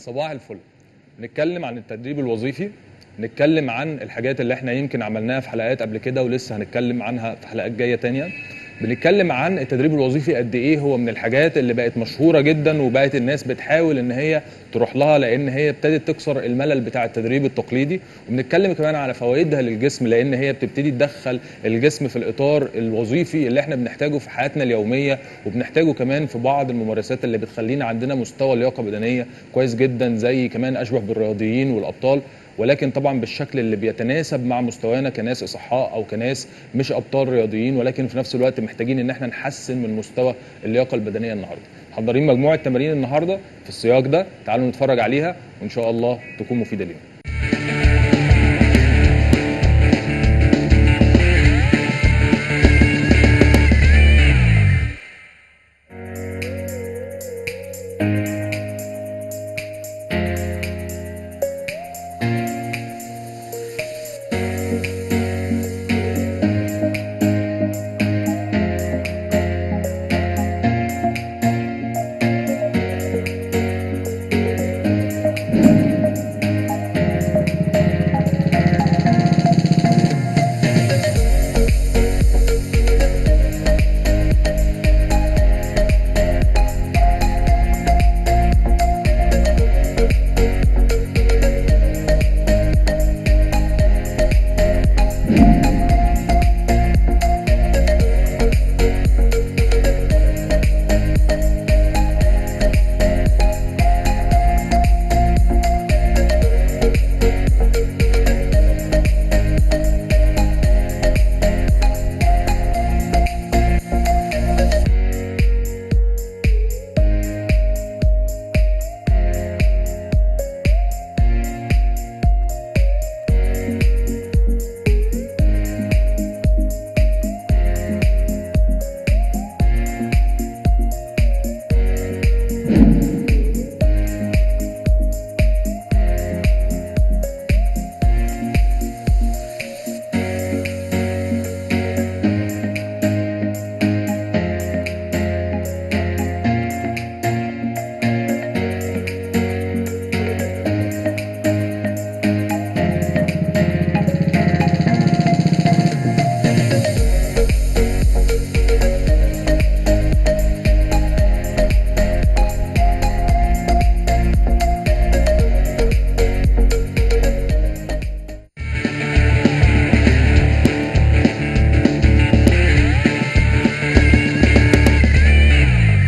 صباح الفل نتكلم عن التدريب الوظيفي نتكلم عن الحاجات اللي احنا يمكن عملناها في حلقات قبل كده ولسه هنتكلم عنها في حلقات جايه تانية بنتكلم عن التدريب الوظيفي قد ايه هو من الحاجات اللي بقت مشهوره جدا وبقت الناس بتحاول ان هي تروح لها لان هي ابتدت تكسر الملل بتاع التدريب التقليدي وبنتكلم كمان على فوائدها للجسم لان هي بتبتدي تدخل الجسم في الاطار الوظيفي اللي احنا بنحتاجه في حياتنا اليوميه وبنحتاجه كمان في بعض الممارسات اللي بتخلينا عندنا مستوى لياقه بدنيه كويس جدا زي كمان اشبه بالرياضيين والابطال ولكن طبعا بالشكل اللي بيتناسب مع مستوانا كناس اصحاء او كناس مش ابطال رياضيين ولكن في نفس الوقت محتاجين ان احنا نحسن من مستوى اللياقه البدنيه النهارده محضرين مجموعه تمارين النهارده في السياق ده تعالوا نتفرج عليها وان شاء الله تكون مفيده لينا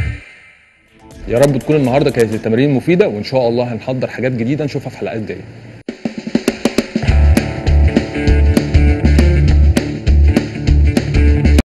يا رب تكون النهارده كانت التمارين مفيده وان شاء الله هنحضر حاجات جديده نشوفها في حلقات جايه